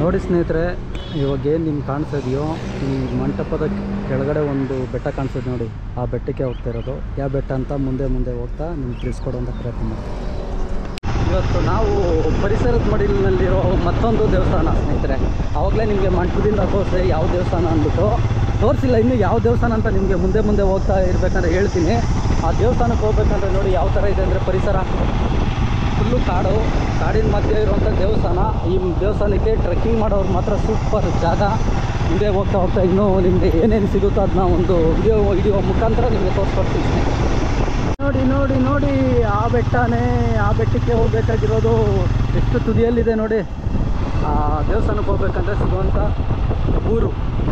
ನೋಡಿ ಸ್ನೇಹಿತರೆ ಇವಾಗ ಏನು ನಿಮ್ಗೆ ಕಾಣಿಸ್ತಾ ಇದೆಯೋ ಈ ಮಂಟಪದ ಕೆಳಗಡೆ ಒಂದು ಬೆಟ್ಟ ಕಾಣಿಸ್ತದೆ ನೋಡಿ ಆ ಬೆಟ್ಟಕ್ಕೆ ಹೋಗ್ತಾ ಇರೋದು ಯಾವ ಬೆಟ್ಟ ಅಂತ ಮುಂದೆ ಮುಂದೆ ಹೋಗ್ತಾ ನಿಮ್ಗೆ ತಿಳಿಸ್ಕೊಡುವಂಥ ಪ್ರಯತ್ನ ಮಾಡ್ತೀವಿ ಇವತ್ತು ನಾವು ಪರಿಸರದ ಮಡಿಲಿನಲ್ಲಿರೋ ಮತ್ತೊಂದು ದೇವಸ್ಥಾನ ಸ್ನೇಹಿತರೆ ಆವಾಗಲೇ ನಿಮಗೆ ಮಂಟಪದಿಂದ ತೋರಿಸಿದೆ ಯಾವ ದೇವಸ್ಥಾನ ಅಂದ್ಬಿಟ್ಟು ತೋರಿಸಿಲ್ಲ ಇನ್ನು ಯಾವ ದೇವಸ್ಥಾನ ಅಂತ ನಿಮಗೆ ಮುಂದೆ ಮುಂದೆ ಹೋಗ್ತಾ ಇರಬೇಕಂದ್ರೆ ಹೇಳ್ತೀನಿ ಆ ದೇವಸ್ಥಾನಕ್ಕೆ ಹೋಗ್ಬೇಕಂದ್ರೆ ನೋಡಿ ಯಾವ ಥರ ಇದೆ ಅಂದರೆ ಪರಿಸರ ಫುಲ್ಲು ಕಾಡು ಕಾಡಿನ ಮಧ್ಯೆ ಇರುವಂಥ ದೇವಸ್ಥಾನ ಈ ದೇವಸ್ಥಾನಕ್ಕೆ ಟ್ರೆಕ್ಕಿಂಗ್ ಮಾಡೋರು ಮಾತ್ರ ಸೂಪರ್ ಜಾಗ ಮುಂದೆ ಹೋಗ್ತಾ ಹೋಗ್ತಾ ಇನ್ನೂ ನಿಮಗೆ ಏನೇನು ಸಿಗುತ್ತೋ ಅದನ್ನ ಒಂದು ವಿಡಿಯೋ ವಿಡಿಯೋ ಮುಖಾಂತರ ನಿಮಗೆ ತೋರಿಸ್ಕೊಡ್ತೀನಿ ನೋಡಿ ನೋಡಿ ನೋಡಿ ಆ ಬೆಟ್ಟನೇ ಆ ಬೆಟ್ಟಕ್ಕೆ ಹೋಗ್ಬೇಕಾಗಿರೋದು ಎಷ್ಟು ತುದಿಯಲ್ಲಿದೆ ನೋಡಿ ಆ ದೇವಸ್ಥಾನಕ್ಕೆ ಹೋಗ್ಬೇಕಂದ್ರೆ ಸಿಗುವಂಥ ಊರು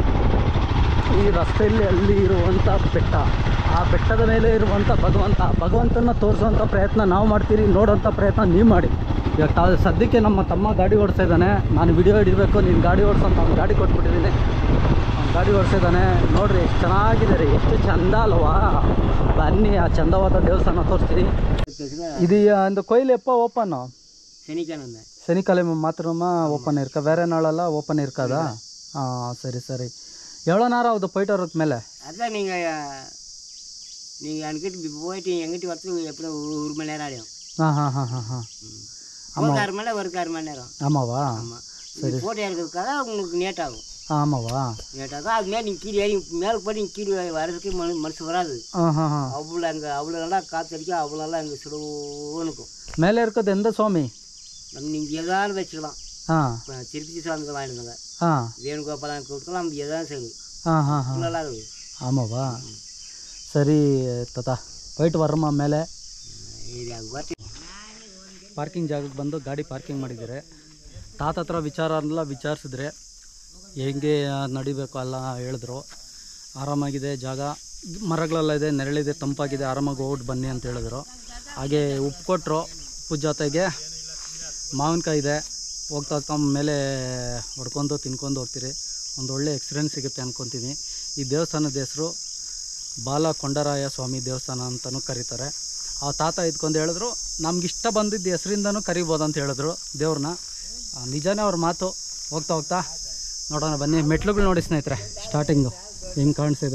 ಈ ರಸ್ತೆಯಲ್ಲಿ ಅಲ್ಲಿ ಇರುವಂಥ ಬೆಟ್ಟ ಆ ಬೆಟ್ಟದ ಮೇಲೆ ಇರುವಂಥ ಭಗವಂತ ಭಗವಂತನ ತೋರಿಸುವಂಥ ಪ್ರಯತ್ನ ನಾವು ಮಾಡ್ತೀರಿ ನೋಡೋಂಥ ಪ್ರಯತ್ನ ನೀವು ಮಾಡಿ ಇವಾಗ ತಾ ಸದ್ಯಕ್ಕೆ ನಮ್ಮ ತಮ್ಮ ಗಾಡಿ ಓಡಿಸ್ತಾ ಇದ್ದಾನೆ ನಾನು ವಿಡಿಯೋ ಹಿಡಿಬೇಕು ನೀನು ಗಾಡಿ ಓಡಿಸೋಂತ ಅವ್ನು ಗಾಡಿ ಕೊಟ್ಬಿಟ್ಟಿದ್ದೀನಿ ಅವ್ನು ಗಾಡಿ ಓಡಿಸಿದ್ದಾನೆ ನೋಡ್ರಿ ಎಷ್ಟು ಚೆನ್ನಾಗಿದೆ ರೀ ಎಷ್ಟು ಚಂದ ಅಲ್ವಾ ಬನ್ನಿ ಆ ಚಂದವಾದ ದೇವಸ್ಥಾನ ತೋರಿಸ್ತೀನಿ ಇದು இந்த கோயில் எப்போ ஓப்பன் சனிக்கிழமை சனிக்கிழமை மாத்திரமா ஓப்பன் இருக்கா வேற நாளெல்லாம் ஓப்பன் இருக்காதா ஆ சரி சரி எவ்வளோ நேரம் ஆகுது போயிட்டு வர்றதுக்கு மேலே அதான் நீங்கள் நீங்கள் அன்கிட்ட இப்போ போயிட்டு எங்கிட்ட வரத்துக்கு எப்படி ஒரு ஒரு மணி நேரம் ஆகிடும் ஆ ஹா ஹா ஹா ஹா ஒரு அரை மணி நேரம் ஒரு அரை மணி நேரம் ஆமாவா ஆமாம் இது ஃபோட்டோ எடுக்கிறதுக்காக உங்களுக்கு லேட் ஆகும் ஆமாவா லேட் ஆகும் அது மேலே நீங்கள் கீழே ஏறி மேலே போய் நீங்கள் கீழே வர்றதுக்கு மனு மனசு வராது ஆ ஹா ஹா அவ்வளோ அங்கே அவ்வளோ நல்லா காற்றடிக்கும் அவ்வளோ நல்லா அங்கே சுடுவோன்னு இருக்கும் மேலே இருக்கிறது எந்த சுவாமி நம்ம நீங்கள் எதாவது வச்சுக்கலாம் ஆ இப்போ திருப்பதி சார்ந்து வாங்கிடுங்க ஆ வேணுகோபாலம் கொடுக்கலாம் நம்ம எதாவது செய்யும் ஆ ஹா ஹா நல்லா இருக்குது ஆமாவா சரி ತಾತ போயிட்டு வர்றோமா ಮೇಲೆ இது அது பார்த்து ಪಾರ್ಕಿಂಗ್ ಜಾಗಕ್ಕೆ ಬಂದು ಗಾಡಿ ಪಾರ್ಕಿಂಗ್ ಮಾಡಿದ್ದಾರೆ ತಾತ ಹತ್ರ ವಿಚಾರ ಎಲ್ಲ ವಿಚಾರಿಸಿದ್ರೆ ಹೆಂಗೆ ನಡಿಬೇಕು ಎಲ್ಲ ಹೇಳಿದ್ರು ಆರಾಮಾಗಿದೆ ಜಾಗ ಮರಗಳೆಲ್ಲ ಇದೆ ನೆರಳಿದೆ ತಂಪಾಗಿದೆ ಆರಾಮಾಗಿ ಹೋಗ್ಬಿಟ್ಟು ಬನ್ನಿ ಅಂತ ಹೇಳಿದ್ರು ಹಾಗೆ ಉಪ್ಪು ಕೊಟ್ಟರು ಉಪ್ಪು ಜೊತೆಗೆ ಮಾವಿನಕಾಯಿ ಇದೆ ಹೋಗ್ತಾ ಹೋಗ್ತಾ ಮೇಲೆ ಹೊಡ್ಕೊಂಡು ತಿನ್ಕೊಂಡು ಹೋಗ್ತೀರಿ ಒಂದು ಒಳ್ಳೆ ಎಕ್ಸ್ಪೀರಿಯನ್ಸ್ ಸಿಗುತ್ತೆ ಅಂದ್ಕೊತೀನಿ ಈ ದೇವಸ್ಥಾನದ ಹೆಸರು ಬಾಲ ಕೊಂಡರಾಯ ಸ್ವಾಮಿ ದೇವಸ್ಥಾನ ಅಂತಲೂ ಕರೀತಾರೆ ಆ ತಾತ ಇದ್ಕೊಂಡು ಹೇಳಿದ್ರು ನಮ್ಗೆ ಇಷ್ಟ ಬಂದಿದ್ದ ಹೆಸರಿಂದನೂ ಕರಿಬೋದು ಅಂತ ಹೇಳಿದ್ರು ದೇವ್ರನ್ನ ಆ, ನಿಜಾನೇ ಅವ್ರ ಮಾತು ಹೋಗ್ತಾ ಹೋಗ್ತಾ ನೋಡೋಣ ಬನ್ನಿ ಮೆಟ್ಲುಗಳು ನೋಡಿ ಸ್ನೇಹಿತರೆ ಸ್ಟಾರ್ಟಿಂಗು ಹೆಂಗೆ ಕಾಣಿಸ್ತಿದೆ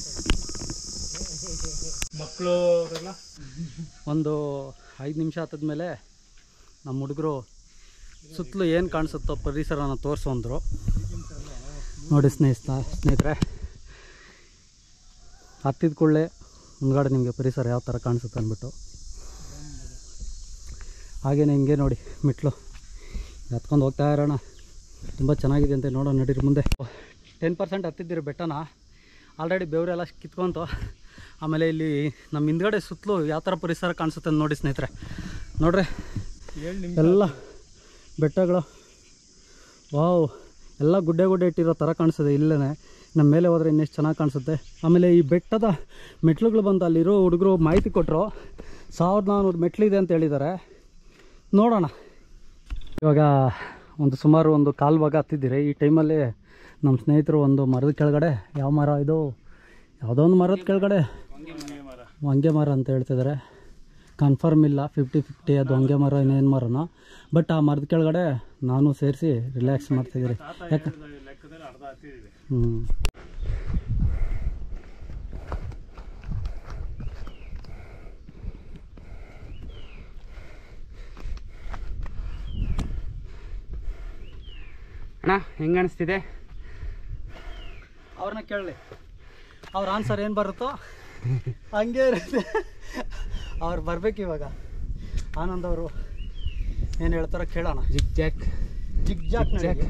ಮಕ್ಕಳು ಒಂದು ಐದು ನಿಮಿಷ ಹತ್ತದ್ಮೇಲೆ ನಮ್ಮ ಹುಡುಗರು ಸುತ್ತಲೂ ಏನು ಕಾಣಿಸುತ್ತೋ ಪರಿಸರನ ತೋರಿಸು ಅಂದರು ನೋಡಿ ಸ್ನೇಹಿತ ಸ್ನೇಹಿತರೆ ಹತ್ತಿದ ಕೂಡಲೇ ಮುಂದ್ಗಡೆ ನಿಮಗೆ ಪರಿಸರ ಯಾವ ಥರ ಕಾಣಿಸುತ್ತೆ ಅಂದ್ಬಿಟ್ಟು ಹಾಗೇನೆ ಹಿಂಗೆ ನೋಡಿ ಮೆಟ್ಲು ಹತ್ಕೊಂಡು ಹೋಗ್ತಾ ಇರೋಣ ತುಂಬ ಚೆನ್ನಾಗಿದೆ ಅಂತ ನೋಡೋಣ ನಡೀರಿ ಮುಂದೆ ಟೆನ್ ಪರ್ಸೆಂಟ್ ಹತ್ತಿದ್ದೀರಿ ಬೆಟ್ಟನ ಆಲ್ರೆಡಿ ಬೆವರೆಲ್ಲ ಕಿತ್ಕೊಂತು ಆಮೇಲೆ ಇಲ್ಲಿ ನಮ್ಮ ಹಿಂದ್ಗಡೆ ಸುತ್ತಲೂ ಯಾವ ಥರ ಪರಿಸರ ಕಾಣಿಸುತ್ತೆ ಅಂತ ನೋಡಿ ಸ್ನೇಹಿತರೆ ನೋಡ್ರಿ ಎಲ್ಲ ಬೆಟ್ಟಗಳು ವಾವ್ ಎಲ್ಲ ಗುಡ್ಡೆ ಗುಡ್ಡೆ ಇಟ್ಟಿರೋ ಥರ ಕಾಣಿಸ್ತದೆ ಇಲ್ಲೇ ನಮ್ಮ ಮೇಲೆ ಹೋದರೆ ಇನ್ನೆಷ್ಟು ಚೆನ್ನಾಗಿ ಕಾಣಿಸುತ್ತೆ ಆಮೇಲೆ ಈ ಬೆಟ್ಟದ ಮೆಟ್ಲುಗಳು ಬಂದು ಅಲ್ಲಿರೋ ಹುಡುಗರು ಮಾಹಿತಿ ಕೊಟ್ಟರು ಸಾವಿರದ ನಾನ್ನೂರು ಮೆಟ್ಲಿದೆ ಅಂತ ಹೇಳಿದ್ದಾರೆ ನೋಡೋಣ ಇವಾಗ ಒಂದು ಸುಮಾರು ಒಂದು ಕಾಲು ಭಾಗ ಹತ್ತಿದ್ದೀರಿ ಈ ಟೈಮಲ್ಲಿ ನಮ್ಮ ಸ್ನೇಹಿತರು ಒಂದು ಮರದ ಕೆಳಗಡೆ ಯಾವ ಮರ ಇದು ಯಾವುದೋ ಒಂದು ಮರದ ಕೆಳಗಡೆ ಹೊಂಗೆ ಮರ ಅಂತ ಹೇಳ್ತಿದ್ದಾರೆ ಕನ್ಫರ್ಮ್ ಇಲ್ಲ ಫಿಫ್ಟಿ ಫಿಫ್ಟಿ ಅದು ಹೊಂಗೆ ಮರ ಇನ್ನೇನು ಮರನೋ ಬಟ್ ಆ ಮರದ ಕೆಳಗಡೆ ನಾನು ಸೇರಿಸಿ ರಿಲ್ಯಾಕ್ಸ್ ಮಾಡ್ತಿದ್ದೀರಿ ಯಾಕೆ ಹ್ಞೂ ಅಣ್ಣ ಹೆಂಗೆ ಅನಿಸ್ತಿದೆ ಅವ್ರನ್ನ ಕೇಳಲಿ ಅವ್ರ ಆನ್ಸರ್ ಏನು ಬರುತ್ತೋ ಹಂಗೆ ಇರುತ್ತೆ ಅವ್ರು ಬರ್ಬೇಕು ಇವಾಗ ಆನಂದ್ ಅವರು ಏನು ಹೇಳ್ತಾರೋ ಕೇಳೋಣ zig zag zig zag zag.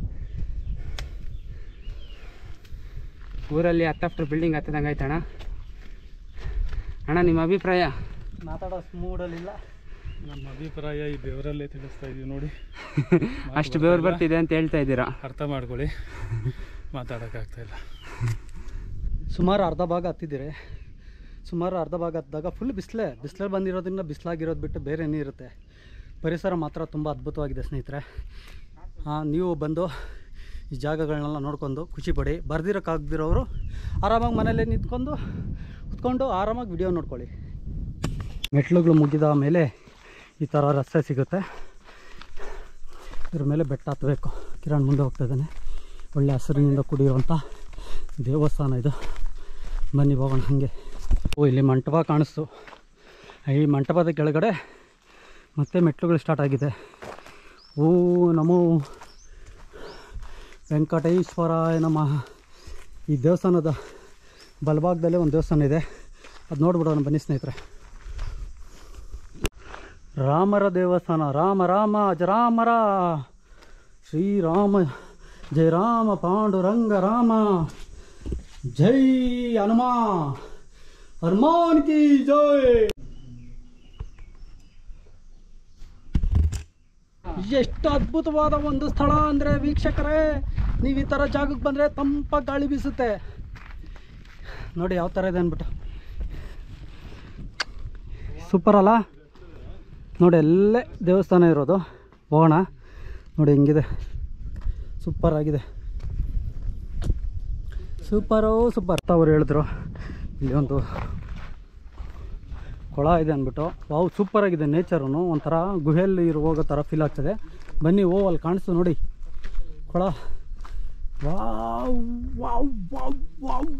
ಊರಲ್ಲಿ ಹತ್ತಫ್ಟರ್ ಬಿಲ್ಡಿಂಗ್ ಹತ್ತದಂಗೆ ಆಯ್ತಣ್ಣ ಅಣ್ಣ ನಿಮ್ಮ ಅಭಿಪ್ರಾಯ ಮಾತಾಡೋ ಮೂಡಲ್ಲಿಲ್ಲ ನಮ್ಮ ಅಭಿಪ್ರಾಯ ಈ ಬೆವರಲ್ಲೇ ತಿಳಿಸ್ತಾ ಇದೀವಿ ನೋಡಿ ಅಷ್ಟು ಬೆವರು ಬರ್ತಿದೆ ಅಂತ ಹೇಳ್ತಾ ಇದ್ದೀರಾ ಅರ್ಥ ಮಾಡ್ಕೊಳ್ಳಿ ಮಾತಾಡೋಕ್ಕಾಗ್ತಾ ಇಲ್ಲ ಸುಮಾರು ಅರ್ಧ ಭಾಗ ಹತ್ತಿದ್ದೀರಿ ಸುಮಾರು ಅರ್ಧ ಭಾಗ ಹತ್ತಿದಾಗ ಫುಲ್ ಬಿಸಿಲೇ ಬಿಸಿಲಲ್ಲಿ ಬಂದಿರೋದ್ರಿಂದ ಬಿಸಿಲಾಗಿರೋದು ಬಿಟ್ಟು ಬೇರೆ ಏನಿರುತ್ತೆ ಪರಿಸರ ಮಾತ್ರ ತುಂಬ ಅದ್ಭುತವಾಗಿದೆ ಸ್ನೇಹಿತರೆ ಆ, ನೀವು ಬಂದು ಈ ಜಾಗಗಳನ್ನೆಲ್ಲ ನೋಡ್ಕೊಂಡು ಖುಷಿ ಪಡಿ ಬರ್ದಿರೋಕ್ಕಾಗ್ದಿರೋರು ಆರಾಮಾಗಿ ಮನೇಲೇ ನಿಂತ್ಕೊಂಡು ಕುತ್ಕೊಂಡು ಆರಾಮಾಗಿ ವಿಡಿಯೋ ನೋಡ್ಕೊಳ್ಳಿ ಮೆಟ್ಲುಗಳು ಮುಗಿದ ಮೇಲೆ ಈ ಥರ ರಸ್ತೆ ಸಿಗುತ್ತೆ ಇದ್ರ ಮೇಲೆ ಬೆಟ್ಟ ಹತ್ತಬೇಕು ಕಿರಣ್ ಮುಂದೆ ಹೋಗ್ತಾ ಇದ್ದಾನೆ ಒಳ್ಳೆ ಹಸಿರಿನಿಂದ ಕೂಡಿರುವಂಥ ದೇವಸ್ಥಾನ ಇದು ಬನ್ನಿ ಹೋಗೋಣ ಹಾಗೆ ಓ ಇಲ್ಲಿ ಮಂಟಪ ಕಾಣಿಸ್ತು ಈ ಮಂಟಪದ ಕೆಳಗಡೆ ಮತ್ತೆ ಮೆಟ್ಲುಗಳು ಸ್ಟಾರ್ಟ್ ಆಗಿದೆ ಓ ನಮೋ ವೆಂಕಟೇಶ್ವರಾಯ ನಮಃ ಈ ದೇವಸ್ಥಾನದ ಬಲಭಾಗದಲ್ಲೇ ಒಂದು ದೇವಸ್ಥಾನ ಇದೆ ಅದು ನೋಡ್ಬಿಡೋಣ ಬನ್ನಿ ಸ್ನೇಹಿತರೆ ರಾಮರ ದೇವಸ್ಥಾನ ರಾಮ ರಾಮ ಅಜರಾಮರ ಶ್ರೀರಾಮ ಜಯ ರಾಮ ಪಾಂಡುರಂಗ ರಾಮ ಜೈ ಹನುಮ ಹನುಮಾನ್ ಕಿ ಜೈ ಎಷ್ಟು ಅದ್ಭುತವಾದ ಒಂದು ಸ್ಥಳ ಅಂದರೆ ವೀಕ್ಷಕರೇ ನೀವು ಈ ಥರ ಜಾಗಕ್ಕೆ ಬಂದರೆ ತಂಪ ಗಾಳಿ ಬೀಸುತ್ತೆ ನೋಡಿ ಯಾವ ಥರ ಇದೆ ಅಂದ್ಬಿಟ್ಟು ಸೂಪರ್ ಅಲ್ಲ ನೋಡಿ ಎಲ್ಲೇ ದೇವಸ್ಥಾನ ಇರೋದು ಹೋಗೋಣ ನೋಡಿ ಹೆಂಗಿದೆ ಸೂಪರ್ ಆಗಿದೆ ಸೂಪರೋ ಸೂಪರ್ ಅವ್ರು ಹೇಳಿದ್ರು ಇಲ್ಲಿ ಒಂದು ಕೊಳ ಇದೆ ಅಂದ್ಬಿಟ್ಟು ವಾವ್ ಸೂಪರ್ ಆಗಿದೆ ನೇಚರು ಒಂಥರ ಗುಹೆಯಲ್ಲಿ ಇರು ಹೋಗೋ ಥರ ಫೀಲ್ ಆಗ್ತದೆ ಬನ್ನಿ ಓ ಅಲ್ಲಿ ಕಾಣಿಸ್ತು ನೋಡಿ ಕೊಳ ವಾವ್ ವಾವ್ ವಾವ್ ವಾವ್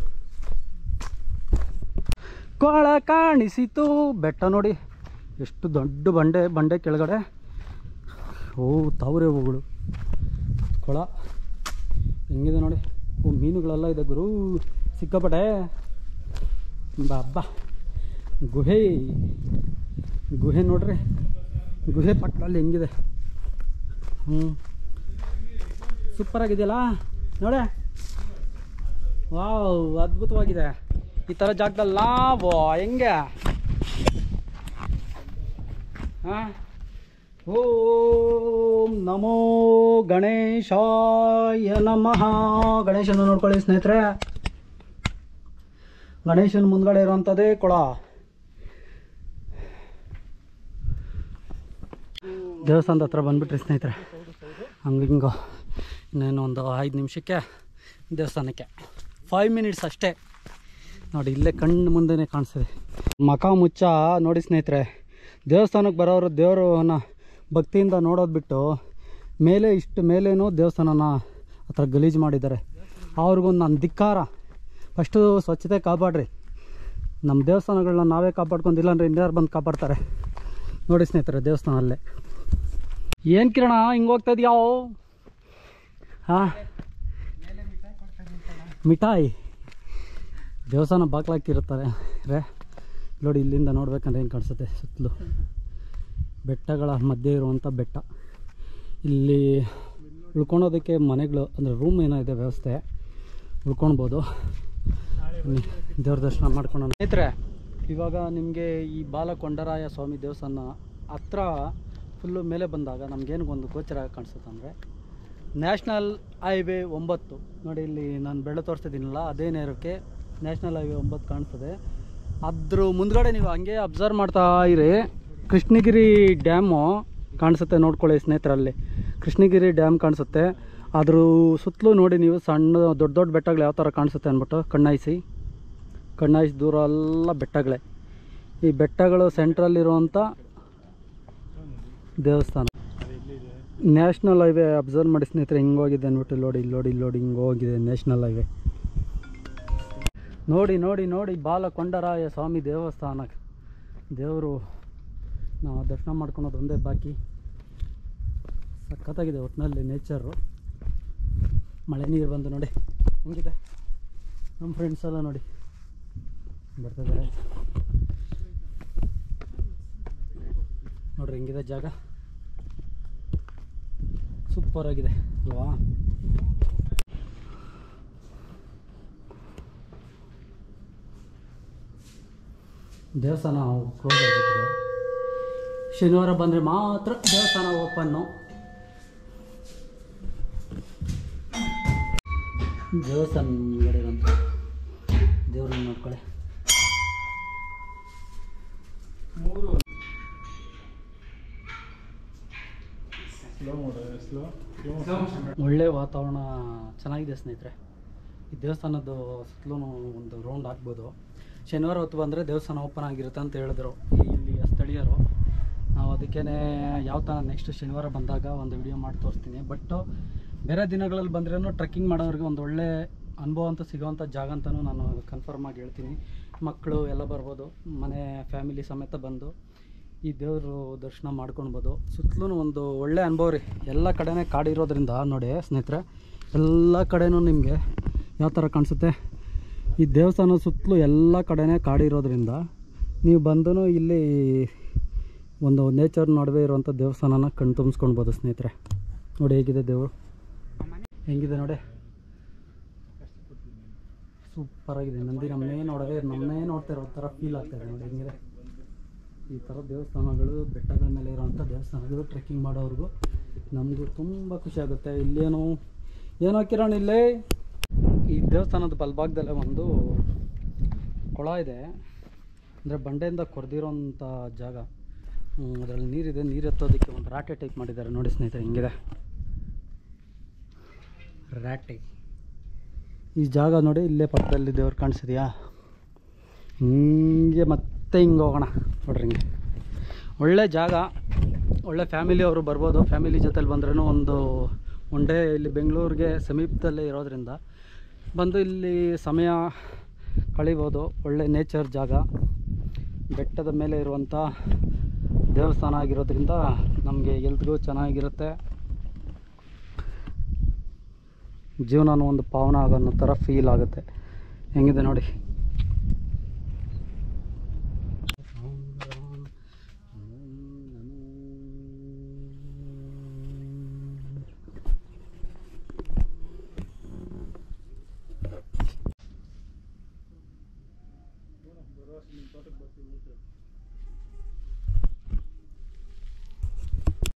ಕೊಳ ಕಾಣಿಸಿತು ಬೆಟ್ಟ ನೋಡಿ ಎಷ್ಟು ದೊಡ್ಡ ಬಂಡೆ ಬಂಡೆ ಕೆಳಗಡೆ ಓ ತಾವರೆ ಹೂಗಳು ಕೊಳ ಹೆಂಗಿದೆ ನೋಡಿ ಓ ಮೀನುಗಳೆಲ್ಲ ಇದೆ ಗುರು ಸಿಕ್ಕಾಪಟ್ಟೆ ಬಾಬ್ಬಾ ಗುಹೆ ಗುಹೆ ನೋಡ್ರಿ ಗುಹೆ ಪಕ್ಕದಲ್ಲಿ ಹೆಂಗಿದೆ ಹ್ಞೂ ಸೂಪರ್ ಆಗಿದೆಯಲ್ಲ ನೋಡೆ ವಾವ್ ಅದ್ಭುತವಾಗಿದೆ ಈ ಥರ ಜಾಗದಲ್ಲಿ ನಾವು ಹೆಂಗೆ ಹಾಂ ಓಂ ನಮೋ ಗಣೇಶಾಯ ನಮಃ ಗಣೇಶನ ನೋಡ್ಕೊಳ್ಳಿ ಸ್ನೇಹಿತರೆ ಗಣೇಶನ ಮುಂದ್ಗಡೆ ಇರುವಂಥದ್ದೇ ಕೊಳ ದೇವಸ್ಥಾನದ ಹತ್ರ ಬಂದ್ಬಿಟ್ರಿ ಸ್ನೇಹಿತರೆ ಹಂಗೆ ಹಿಂಗೆ ಇನ್ನೇನು ಒಂದು ಐದು ನಿಮಿಷಕ್ಕೆ ದೇವಸ್ಥಾನಕ್ಕೆ ಫೈವ್ ಮಿನಿಟ್ಸ್ ಅಷ್ಟೇ ನೋಡಿ ಇಲ್ಲೇ ಕಣ್ಣು ಮುಂದೆನೇ ಕಾಣಿಸ್ತಿದೆ ಮಕ ಮುಚ್ಚ ನೋಡಿ ಸ್ನೇಹಿತರೆ ದೇವಸ್ಥಾನಕ್ಕೆ ಬರೋರು ದೇವರನ್ನ ಭಕ್ತಿಯಿಂದ ನೋಡೋದು ಬಿಟ್ಟು ಮೇಲೆ ಇಷ್ಟು ಮೇಲೇನೂ ದೇವಸ್ಥಾನನ ಆ ಥರ ಗಲೀಜು ಮಾಡಿದ್ದಾರೆ ಅವ್ರಿಗೊಂದು ನನ್ನ ಧಿಕ್ಕಾರ ಫಸ್ಟು ಸ್ವಚ್ಛತೆ ಕಾಪಾಡ್ರಿ ನಮ್ಮ ದೇವಸ್ಥಾನಗಳನ್ನ ನಾವೇ ಕಾಪಾಡ್ಕೊಂಡು ಇಲ್ಲಾಂದ್ರೆ ಇನ್ಯಾರು ಬಂದು ಕಾಪಾಡ್ತಾರೆ ನೋಡಿ ಸ್ನೇಹಿತರೆ ದೇವಸ್ಥಾನ ಅಲ್ಲೇ ಏನು ಕಿರಣ ಹಿಂಗೆ ಹೋಗ್ತಾ ಇದೆಯಾವು ಹಾಂ ಮಿಠಾಯಿ ದೇವಸ್ಥಾನ ಬಾಗ್ಲಾಕಿರುತ್ತಾರೆ ರೇ ನೋಡಿ ಇಲ್ಲಿಂದ ನೋಡ್ಬೇಕಂದ್ರೆ ಏನು ಕಾಣಿಸುತ್ತೆ ಸುತ್ತಲೂ ಬೆಟ್ಟಗಳ ಮಧ್ಯೆ ಇರುವಂಥ ಬೆಟ್ಟ ಇಲ್ಲಿ ಉಳ್ಕೊಳೋದಕ್ಕೆ ಮನೆಗಳು ಅಂದರೆ ರೂಮ್ ಏನೋ ಇದೆ ವ್ಯವಸ್ಥೆ ಉಳ್ಕೊಳ್ಬೋದು ಬನ್ನಿ, ದೇವ್ರ ದರ್ಶನ ಮಾಡ್ಕೊಂಡು ಸ್ನೇಹಿತರೆ ಇವಾಗ ನಿಮಗೆ ಈ ಬಾಲಕೊಂಡರಾಯ ಸ್ವಾಮಿ ದೇವಸ್ಥಾನ ಹತ್ರ ಫುಲ್ಲು ಮೇಲೆ ಬಂದಾಗ ನಮಗೇನು ಒಂದು ಗೋಚರ ಕಾಣಿಸುತ್ತೆ ಅಂದರೆ ನ್ಯಾಷನಲ್ ಹೈವೇ ಒಂಬತ್ತು ನೋಡಿ ಇಲ್ಲಿ ನಾನು ಬೆಳೆ ತೋರಿಸ್ತಿದ್ದೀನಲ್ಲ ಅದೇ ನೇರಕ್ಕೆ ನ್ಯಾಷನಲ್ ಹೈವೇ ಒಂಬತ್ತು ಕಾಣಿಸ್ತದೆ ಅದ್ರ ಮುಂದ್ಗಡೆ ನೀವು ಹಂಗೆ ಅಬ್ಸರ್ವ್ ಮಾಡ್ತಾ ಇರಿ ಕೃಷ್ಣಗಿರಿ ಡ್ಯಾಮು ಕಾಣಿಸುತ್ತೆ ನೋಡ್ಕೊಳ್ಳಿ ಸ್ನೇಹಿತರಲ್ಲಿ ಕೃಷ್ಣಗಿರಿ ಡ್ಯಾಮ್ ಕಾಣಿಸುತ್ತೆ ಅದ್ರ ಸುತ್ತಲೂ ನೋಡಿ ನೀವು ಸಣ್ಣ ದೊಡ್ಡ ದೊಡ್ಡ ಬೆಟ್ಟಗಳು ಯಾವ ಥರ ಕಾಣಿಸುತ್ತೆ ಅಂದ್ಬಿಟ್ಟು ಕಣ್ಣಾಯಿಸಿ ಕಣ್ಣಾಯಿಸಿ ದೂರ ಎಲ್ಲ ಬೆಟ್ಟಗಳೇ ಈ ಬೆಟ್ಟಗಳು ಸೆಂಟ್ರಲ್ಲಿರುವಂಥ ದೇವಸ್ಥಾನ ನ್ಯಾಷನಲ್ ಹೈವೇ ಅಬ್ಸರ್ವ್ ಮಾಡಿ ಸ್ನೇಹಿತರೆ ಹಿಂಗೆ ಹೋಗಿದೆ ಅಂದ್ಬಿಟ್ಟು ನೋಡಿ ಇಲ್ಲಿ ನೋಡಿ ಇಲ್ಲಿ ನೋಡಿ ಹಿಂಗೆ ಹೋಗಿದೆ ನ್ಯಾಷನಲ್ ಹೈವೇ ನೋಡಿ ನೋಡಿ ನೋಡಿ ಬಾಲಕೊಂಡರಾಯ ಸ್ವಾಮಿ ದೇವಸ್ಥಾನ ದೇವರು ನಾವು ದರ್ಶನ ಮಾಡ್ಕೊಳೋದು ಒಂದೇ ಬಾಕಿ ಸಖತ್ತಾಗಿದೆ ಒಟ್ಟಿನಲ್ಲಿ ನೇಚರು ಮಳೆ ನೀರು ಬಂದು ನೋಡಿ ಹೆಂಗಿದೆ ನಮ್ಮ ಫ್ರೆಂಡ್ಸ್ ಎಲ್ಲ ನೋಡಿ ಬರ್ತಿದ್ದಾರೆ ನೋಡ್ರಿ ಹೆಂಗಿದೆ ಜಾಗ ಸೂಪರ್ ಆಗಿದೆ ಅಲ್ವಾ ದೇವಸ್ಥಾನ ಕ್ಲೋಸ್ ಆಗಿರ್ತದೆ ಶನಿವಾರ ಬಂದರೆ ಮಾತ್ರ ದೇವಸ್ಥಾನ ಓಪನ್ನು ದೇವಸ್ಥಾನ ಮುಂದ್ಗಡೆ ಇರೋಂಥ ದೇವ್ರನ್ನ ನೋಡ್ಕೊಳ್ಳಿ ಒಳ್ಳೆ ವಾತಾವರಣ ಚೆನ್ನಾಗಿದೆ ಸ್ನೇಹಿತರೆ ಈ ದೇವಸ್ಥಾನದ್ದು ಸುತ್ತಲೂ ಒಂದು ರೌಂಡ್ ಹಾಕ್ಬೋದು ಶನಿವಾರ ಹೊತ್ತು ಬಂದರೆ ದೇವಸ್ಥಾನ ಓಪನ್ ಆಗಿರುತ್ತೆ ಅಂತ ಹೇಳಿದ್ರು ಈ ಇಲ್ಲಿಯ ಸ್ಥಳೀಯರು ನಾವು ಅದಕ್ಕೇ ಯಾವ ಥರ ನೆಕ್ಸ್ಟ್ ಶನಿವಾರ ಬಂದಾಗ ಒಂದು ವಿಡಿಯೋ ಮಾಡಿ ತೋರಿಸ್ತೀನಿ ಬಟ್ಟು ಬೇರೆ ದಿನಗಳಲ್ಲಿ ಬಂದ್ರೂ ಟ್ರೆಕ್ಕಿಂಗ್ ಮಾಡೋರಿಗೆ ಒಂದು ಒಳ್ಳೆ ಅನುಭವ ಅಂತ ಸಿಗೋವಂಥ ಜಾಗ ಅಂತಲೂ ನಾನು ಕನ್ಫರ್ಮ್ ಆಗಿ ಹೇಳ್ತೀನಿ ಮಕ್ಕಳು ಎಲ್ಲ ಬರ್ಬೋದು ಮನೆ ಫ್ಯಾಮಿಲಿ ಸಮೇತ ಬಂದು ಈ ದೇವರು ದರ್ಶನ ಮಾಡ್ಕೊಳ್ಬೋದು ಸುತ್ತಲೂ ಒಂದು ಒಳ್ಳೆ ಅನುಭವ ರೀ ಎಲ್ಲ ಕಡೆನೇ ಕಾಡಿರೋದ್ರಿಂದ ನೋಡಿ ಸ್ನೇಹಿತರೆ ಎಲ್ಲ ಕಡೆನೂ ನಿಮಗೆ ಯಾವ ಥರ ಕಾಣಿಸುತ್ತೆ ಈ ದೇವಸ್ಥಾನದ ಸುತ್ತಲೂ ಎಲ್ಲ ಕಡೆನೇ ಕಾಡಿರೋದ್ರಿಂದ ನೀವು ಬಂದು ಇಲ್ಲಿ ಒಂದು ನೇಚರ್ ನಡುವೆ ಇರುವಂಥ ದೇವಸ್ಥಾನನ ಕಣ್ ತುಂಬಿಸ್ಕೊಳ್ಬೋದು ಸ್ನೇಹಿತರೆ ನೋಡಿ ಹೇಗಿದೆ ದೇವರು ಹೆಂಗಿದೆ ನೋಡಿ ಸೂಪರಾಗಿದೆ ನಂದಿ ನಮ್ಮನ್ನೇ ನೋಡೋದೇ ನಮ್ಮನ್ನೇ ನೋಡ್ತಾ ಇರೋ ಥರ ಫೀಲ್ ಆಗ್ತಾಯಿದೆ ನೋಡಿ ಹೆಂಗಿದೆ ಈ ಥರ ದೇವಸ್ಥಾನಗಳು ಬೆಟ್ಟಗಳ ಮೇಲೆ ಇರೋವಂಥ ದೇವಸ್ಥಾನಗಳು ಟ್ರೆಕ್ಕಿಂಗ್ ಮಾಡೋರ್ಗೂ ನಮಗೂ ತುಂಬ ಖುಷಿ ಆಗುತ್ತೆ ಇಲ್ಲೇನು ಏನೋ ಕಿರಣ್ ಇಲ್ಲೇ ಈ ದೇವಸ್ಥಾನದ ಬಲಭಾಗದಲ್ಲೇ ಒಂದು ಕೊಳ ಇದೆ ಅಂದರೆ ಬಂಡೆಯಿಂದ ಕೊರೆದಿರೋಂಥ ಜಾಗ ಅದರಲ್ಲಿ ನೀರಿದೆ ನೀರು ಎತ್ತೋದಕ್ಕೆ ಒಂದು ರಾಟೆ ಟೈಪ್ ಮಾಡಿದ್ದಾರೆ ನೋಡಿ ಸ್ನೇಹಿತರೆ ಹಿಂಗಿದೆ ರಾಟೆ ಈ ಜಾಗ ನೋಡಿ ಇಲ್ಲೇ ಪಕ್ಕದಲ್ಲಿ ದೇವ್ರು ಕಾಣಿಸಿದ್ಯಾ ಹಿಂಗೆ ಮತ್ತೆ ಹಿಂಗೆ ಹೋಗೋಣ ನೋಡ್ರಿ ಹಿಂಗೆ ಒಳ್ಳೆ ಜಾಗ ಒಳ್ಳೆ ಫ್ಯಾಮಿಲಿ ಅವರು ಬರ್ಬೋದು ಫ್ಯಾಮಿಲಿ ಜೊತೆಲಿ ಬಂದ್ರೂ ಒಂದು ಒನ್ ಡೇ ಇಲ್ಲಿ ಬೆಂಗಳೂರಿಗೆ ಸಮೀಪದಲ್ಲೇ ಇರೋದ್ರಿಂದ ಬಂದು ಇಲ್ಲಿ ಸಮಯ ಕಳಿಬೋದು ಒಳ್ಳೆ ನೇಚರ್ ಜಾಗ ಬೆಟ್ಟದ ಮೇಲೆ ಇರುವಂಥ ದೇವಸ್ಥಾನ ಆಗಿರೋದ್ರಿಂದ ನಮಗೆ ಎಲ್ರಿಗೂ ಚೆನ್ನಾಗಿರುತ್ತೆ ಜೀವನನೂ ಒಂದು ಪಾವನ ಆಗೋ ಥರ ಫೀಲ್ ಆಗುತ್ತೆ ಹೆಂಗಿದೆ ನೋಡಿ